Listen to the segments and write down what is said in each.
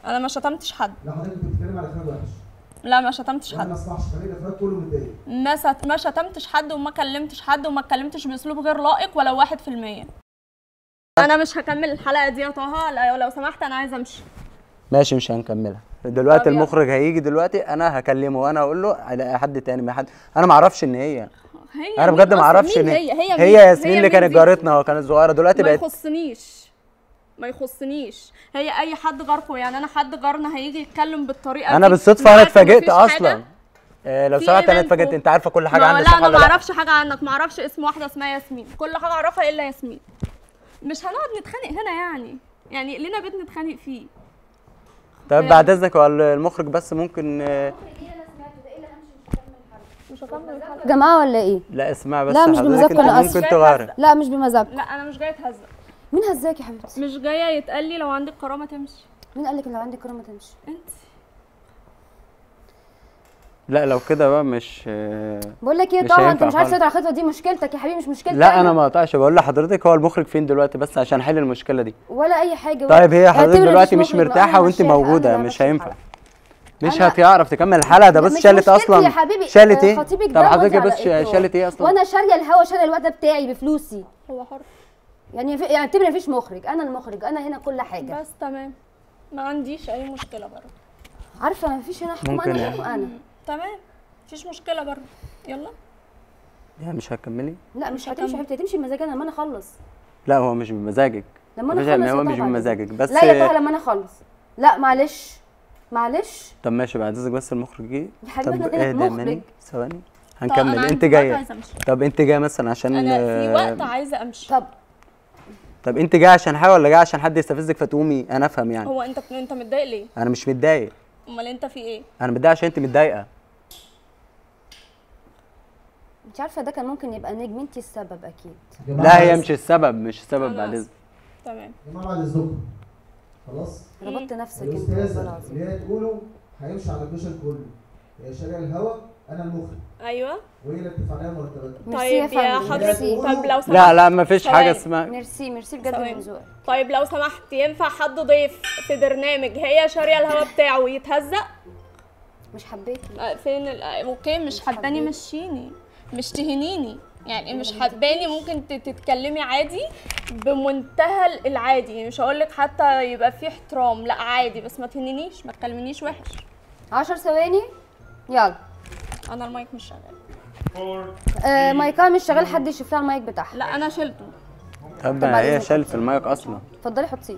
انا ما شتمتش حد لا حضرتك كنت بتتكلم على افراد وحش لا ما شتمتش وانا حد ما اسمعش فريق الافراد كله متضايق ما ست... ما شتمتش حد وما كلمتش حد وما اتكلمتش باسلوب غير لائق ولو واحد في المية انا مش هكمل الحلقه دي يا طه لا- لو سمحت انا عايزه امشي ماشي مش هنكملها دلوقتي طب يلا. المخرج هيجي دلوقتي انا هكلمه وانا اقول له على حد تاني ما حد انا ما اعرفش ان هي هي انا مين بجد ما أصلاً؟ اعرفش مين ان هي هي, هي مين؟ ياسمين اللي مين كانت دي؟ جارتنا وكانت صغيره دلوقتي ما بقت يخصنيش ما يخصنيش هي اي حد جاركم يعني انا حد جارنا هيجي يتكلم بالطريقه انا دي بالصدفه أنا انا عارفة اتفاجئت مفيش حاجة. اصلا آه، لو في سمحت إيه انا بينكم؟ اتفاجئت انت عارفه كل حاجه ما عني لا صح انا ولا ما لا اعرفش حاجه عنك ما اعرفش اسم واحده اسمها ياسمين كل حاجه اعرفها الا ياسمين مش هنقعد نتخانق هنا يعني يعني لنا بيت نتخانق فيه طيب بعد اذنك هو المخرج بس ممكن آه، مش هكمل الحلقه يا جماعه ولا ايه لا اسمع بس لا، مش حضرتك بمزاجكم، انت أنا ممكن آسفة. تغير لا مش بمزاج لا انا مش جايه اتهزق مين هزاك يا حبيبتي مش جايه يتقال لي لو عندك كرامه تمشي مين قال لك ان لو عندك كرامه تمشي انت لا لو كده بقى مش آه، بقول لك ايه مش طبعا انت هينفع مش عارف خالص. تسيطر على الخطوه دي مشكلتك يا حبيبي مش مشكلتي لا انا ما قطعش بقول لحضرتك هو المخرج فين دلوقتي بس عشان احل المشكله دي ولا اي حاجه طيب هي حضرتك اعتبر دلوقتي مفيش مش مخرج بقى، مرتاحه أنا وانت ماشية الحلقة، موجوده أنا مش ماشية هينفع مش أنا- هتعرف تكمل الحلقه ده بس مش شالت مشكلتي اصلا يا حبيبي شالت آه، ايه خطيبك طب ده حضرتك وأنت بس على إيه؟ شالت ايه اصلا وانا شاريه الهوا شاريه الوقت بتاعي بفلوسي هو حر يعني في... يعني اعتبر مفيش مخرج انا المخرج انا هنا كل حاجه بس تمام ما عنديش اي مشكله برضه عارفه مفيش هنا حكم ممكن انا يعني. حكم انا تمام مفيش مشكله برضه يلا يعني مش هتكملي لا مش هتمشي يا حبيبتي هتمشي بمزاجي انا لما انا اخلص لا هو مش بمزاجك لما انا مفيش- اخلص هو يا مش طه بعد بمزاجك إذنك. بس لا يا طه لما انا اخلص لا معلش معلش طب ماشي بعد اذنك بس المخرج جه يا حبيبي طب احنا هنا اهدى مخرج. مني ثواني طب هنكمل أنا انت عندي وقت جايه عايزة أمشي. طب انت جايه مثلا عشان انا في آه، وقت عايزه امشي طب طب انت جايه عشان حاجه ولا جايه عشان حد يستفزك فتقومي انا افهم يعني هو انت انت متضايق ليه انا مش متضايق امال انت في ايه انا متضايق عشان انت متضايقه انت عارفه ده كان ممكن يبقى نجم انت السبب اكيد يا جماعة لا هي بعد- مش السبب مش السبب خلاص. بعد اذنك تمام يا جماعه بعد اذنكم خلاص ربطت نفسك انت والله الاستاذه العظيم اللي هي تقوله هيمشي على الكوشن كله هي شاريه الهوا انا المخرج ايوه وهي اللي بتدفع لها مرتباتها ميرسي يا طيب يا فندم، حضرتك ميرسي. طب لو سمحت لا لا مفيش حاجه ثواني. اسمها ميرسي ميرسي بجد ثواني. من ذوقك طيب لو سمحت ينفع حد ضيف في برنامج هي شاريه الهوا بتاعه يتهزق مش حبيتي آه، فين ال- آه، اوكي مش حباني مشيني مش تهنيني يعني مش حباني ممكن ت- تتكلمي عادي بمنتهى العادي يعني مش هقول لك حتى يبقى في احترام لا عادي بس ما تهنينيش ما تكلمنيش وحش 10 ثواني يلا انا المايك مش شغال آه مايكها مش شغال حد يشوف لها المايك بتاعها لا انا شلته طب بعد هي إذنك. شالت المايك اصلا اتفضلي حطيه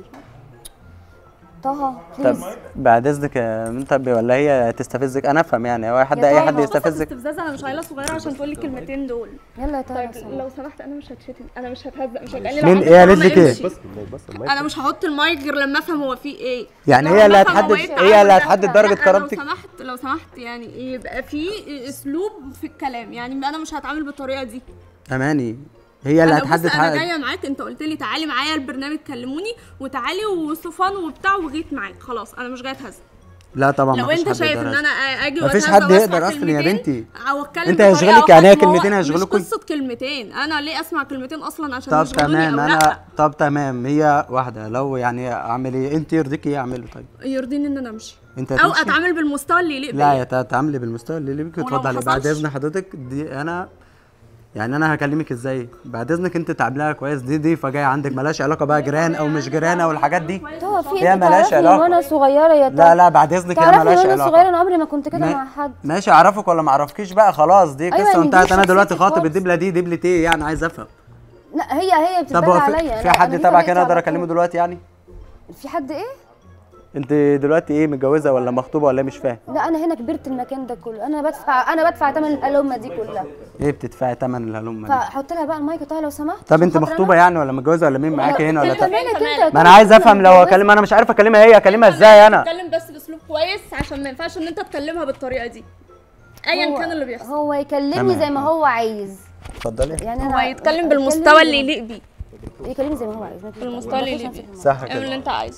طه طب بليز بعد اذنك يا بنت طب ولا هي تستفزك انا افهم يعني هو حد يا اي طه. حد بص يستفزك استفزاز انا مش عيله صغيره عشان تقولي الكلمتين دول يلا يا طه طيب لو سمحت. لو سمحت انا مش هتشتم انا مش هتهزق مش هتقلي مين- إيه قالت لك إيه؟ انا مش هحط المايك غير لما افهم هو فيه ايه يعني لما هي اللي أفهم هو هتحدد إيه هي اللي التعامل ده. هتحدد درجه لا، كرامتك لو سمحت لو سمحت يعني يبقى في اسلوب في الكلام يعني انا مش هتعامل بالطريقه دي اماني هي اللي انا هتحدد بص انا حق جايه معاك انت قلت لي تعالي معايا البرنامج كلموني وتعالي وصفان وبتاع وجيت معاك خلاص انا مش جايه اتهزق لا طبعا لو مفيش انت حد شايف يقدر ان انا اجي مفيش وأتهزق حد وأسمع يقدر أصلاً يا كلمتين بنتي. او اتكلم انت بطريقة هيشغلك أو يعني هي خصم، هو كلمتين هيشغلوكوا؟ مش قصه كلمتين انا ليه اسمع كلمتين اصلا عشان طب يشغلوني تمام او انا لا طب تمام هي واحده لو يعني اعمل ايه انت يرضيكي ايه اعمله طيب يرضيني ان انا امشي انت او هتمشي؟ اتعامل بالمستوى اللي يليق لا بيا يا تا- تعاملي بالمستوى اللي بيك ولو اتفضلي ما بعد حصلش؟ اذن حضرتك دي انا يعني انا هكلمك ازاي بعد اذنك انت تعامليها كويس دي ضيفه جايه عندك ملهاش علاقه بقى جيران او مش جيران او الحاجات دي طه في هي انت ملهاش تعرفني علاقة. وانا صغيره يا طه لا لا بعد اذنك هي تعرفني ملهاش وانا علاقه صغيره انا عمري ما كنت كده ما- مع حد ماشي اعرفك ولا ما اعرفكيش بقى خلاص دي أيوة، قصه يعني دي وانتهت انا شخصيتي دلوقتي خاطب خالص. الدبله دي دبله ايه يعني عايز افهم لا هي هي طب بتتبنى هو عليا في, أنا- في أنا حد دي تبعك طبيعتي انا اقدر على اكلمه طول. دلوقتي يعني في حد ايه انت دلوقتي ايه متجوزه ولا مخطوبه ولا إيه؟ مش فاهم لا انا هنا كبرت المكان ده كله انا بدفع انا بدفع ثمن الالومه دي كلها ايه بتدفعي ثمن الهلم دي فحط لها بقى المايك طه لو سمحت طب عشان انت خاطر مخطوبه أنا. يعني ولا متجوزه ولا مين معاكي هنا ولا انت طب مالك انت يا ما انا طه؟ عايز افهم لو متجوزة. اكلمها انا مش عارف اكلمها ايه اكلمها ازاي انا اتكلم بس باسلوب كويس عشان ما ينفعش ان انت تكلمها بالطريقه دي ايا هو- كان اللي بيحصل هو يكلمني تمام. زي ما هو عايز اتفضلي يعني هو انا يتكلم بالمستوى اللي يليق بيه يكلمني زي ما هو عايز ما فيش- بالمستوى اللي ما فيش يليق بيه نفس صح اعمل كده اللي انت عايزه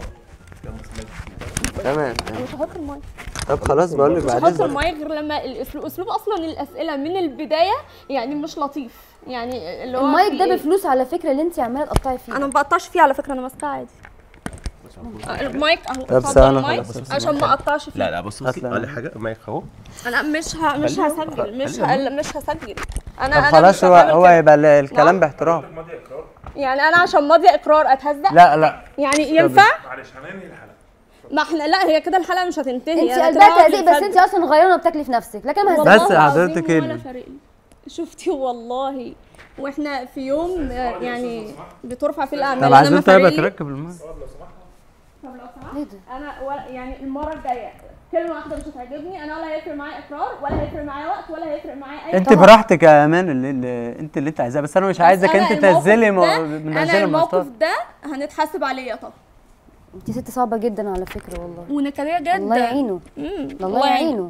تمام مش هحط المايك طب خلاص بقول لك مش بعد هحط اذنك المايك غير لما الاسلوب اسلوب اصلا الاسئله من البدايه يعني مش لطيف يعني اللي هو المايك في ده إيه؟ بفلوس على فكره اللي انت عماله تقطعي فيه انا ما بقطعش فيه على فكره انا ماسكاه عادي المايك اهو طب اتفضل ثواني المايك خلاص. عشان ما اقطعش فيه لا لا بص بصي أصلاً. اقول لك حاجه المايك اهو انا مش ه... مش خليه- هسجل مش خليه. ه... مش هسجل انا طب انا خلاص مش هو هعمل هو كده. يبقى ال- الكلام باحترام يعني انا عشان ماضيه اقرار اتهزق لا لا يعني ينفع معلش هننهي الحلقه ما احنا لا هي كده الحلقه مش هتنتهي انت أنا كده قلبها هقعد تهزيق بس للفجر. انت اصلا غيرانه بتاكلي في نفسك لكن ما والله بس هزقتش العظيم حضرتك ولا ال- فارق لي. شفتي والله واحنا في يوم آه، يعني بترفع فيه الاعمال طب أنا عايزين ما طيب فارق لي. تركب المايك طب لو سمحت ايه ده؟ انا ولا يعني المره الجايه كلمه واحده مش هتعجبني انا ولا هيفرق معايا اقرار ولا هيفرق معايا وقت ولا هيفرق معايا اي انت براحتك يا امان اللي, اللي انت اللي انت عايزاه بس انا مش عايزك أنا انت الموقف تنزلي ده- مو... انا منزلي الموقف المواصلات ده هنتحاسب عليه طبعا انت ست صعبه جدا على فكره والله ونكديه جدا الله يعينه مم. الله يعينه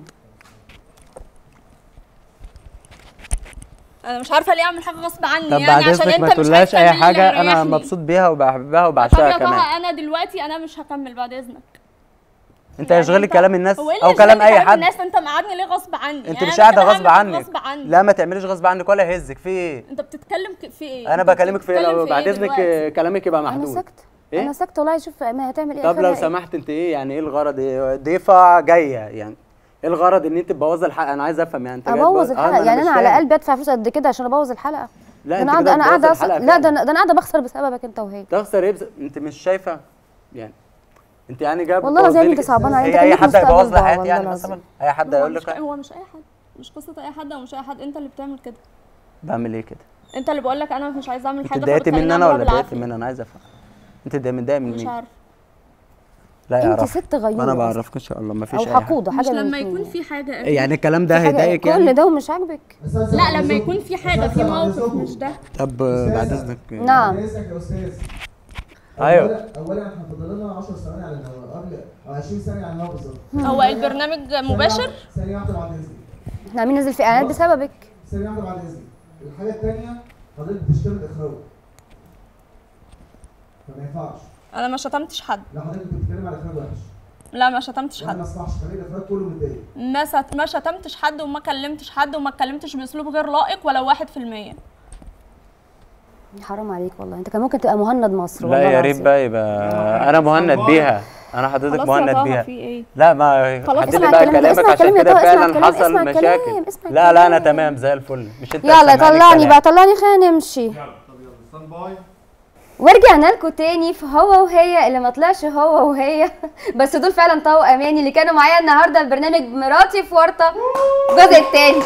انا مش عارفه ليه اعمل حاجه غصب عني طب يعني بعد عشان اذنك انت ما مش تقولهاش عايز اي تعمل حاجه اللي انا يريحني. مبسوط بيها وبحبها طب وبعشقها يا كمان طه انا دلوقتي انا مش هكمل بعد اذنك انت يشغلك كلام الناس هو ايه اللي او كلام يشغلني اي حد الناس انت مقعدني ليه غصب عني انت يعني مش أنا قاعده كده غصب هعمل عنك غصب عني لا ما تعمليش غصب عنك ولا يهزك في ايه انت بتتكلم ك- في ايه انا انت بكلمك في ايه بتتكلم لو بعد إيه اذنك دلوقتي؟ كلامك يبقى انا محدود ساكته إيه؟ انا ساكته والله شوف ما هتعمل ايه طب آخرها لو إيه؟ سمحت انت ايه يعني ايه الغرض ايه ضيفه جايه يعني ايه الغرض ان انت تبوظي الحلقه انا عايز افهم يعني انت جاي ابوظ تبوظ- آه، ما الحلقه يعني مش انا على فاهم. قلبي ادفع فلوس قد كده عشان ابوظ الحلقه لا ده انت انا كده قاعده انا بتبوظي قاعده الحلقة أصلاً- لا ده فعلاً. انا ده انا قاعده بخسر بسببك انت وهي تخسر ايه بس- انت مش شايفه يعني انت يعني جايب والله العظيم بتبوظي انت لك- صعبان عليا، هي انت اي خليك حد هيبوظ مستقبل لي ضاع حياتي والله يعني العظيم. مثلا اي حد هو هيقول مش لك هو مش اي حد مش قصه اي حد او مش اي حد انت اللي بتعمل كده بعمل ايه كده انت اللي بقول لك انا مش عايزه اعمل انت حاجه اتضايقتي فبتخليني مني انا أعملها ولا اتضايقتي بالعافية. مني انا عايز افهم انت ده متضايق من مش مين عارفه لا انت يعرف ست غيورة انا أصلاً. بعرفك ان شاء الله ما فيش او اي حاجه حقوده مش حاجه من لما الاتنين. يكون في حاجه يعني الكلام ده حاجة- هيضايقك كل يعني ده ومش عاجبك بس عايز لا أسأل لما حضرتك- يكون في بس حاجه عايز في أسأل موقف حضرتك. مش ده طب بعد اذنك نعم. بعد اذنك يا استاذ ايوه. أولاً- اولا احنا فاضل لنا 10 ثواني على الهواء قبل او 20 ثانيه على الهواء بالظبط هو البرنامج مباشر ثانيه واحده بعد اذنك احنا عاملين ننزل في اعلانات بسببك ثانيه واحده بعد اذنك الحاجه الثانيه حضرتك بتشتم الاخراج فما ينفعش انا ما شتمتش حد لا حضرتك كنت بتتكلم على اخراج وحش لا ما شتمتش وانا حد ما اسمعش فريق الاخراج كله متضايق ما ست... ما شتمتش حد وما كلمتش حد وما اتكلمتش باسلوب غير لائق ولا واحد في المية حرام عليك والله انت كان ممكن تبقى مهند مصر لا والله يا ريت العظيم. بقى يبقى انا مهند بيها انا حضرتك خلاص يا مهند طه بيها في ايه لا ما خلاص حدد اسمع بقى الكلام ده، كلامك اسمع عشان الكلام يا كده طه، اسمع فعلا الكلام، حصل اسمع الكلام، مشاكل اسمع لا لا انا الكلام. تمام زي الفل مش انت يلا سامعني طلعني الكلام. بقى طلعني خلينا نمشي ستاند باي ورجعنا لكم تاني في هو وهي اللي ما طلعش هو وهي بس دول فعلا طه واماني اللي كانوا معايا النهارده في برنامج مراتي في ورطه الجزء التاني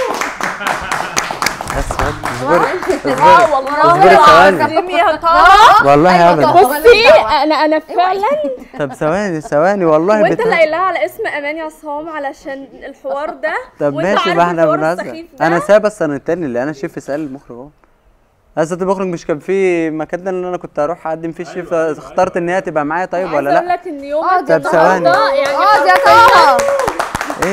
بس اصبري اصبري اه والله اصبري ثواني العظيم يا طه والله أيوة ابدا طبعا. بصي انا انا فعلا طب ثواني ثواني والله وانت اللي بتاع- قايلها على اسم اماني عصام علشان الحوار ده طب وانت ماشي عارف ما احنا الحوار بنهزر السخيف ده. انا سايب بس انا التاني اللي انا شيف اسال المخرج اهو اسد المخرج مش كان في مكان ده اللي انا كنت هروح اقدم فيه الشيف اخترت ان هي تبقى معايا طيب ولا عايزه اقول لا لك ان يوم اقعد يا طب ثواني. النهارده يعني اقعد يا حرفياً طه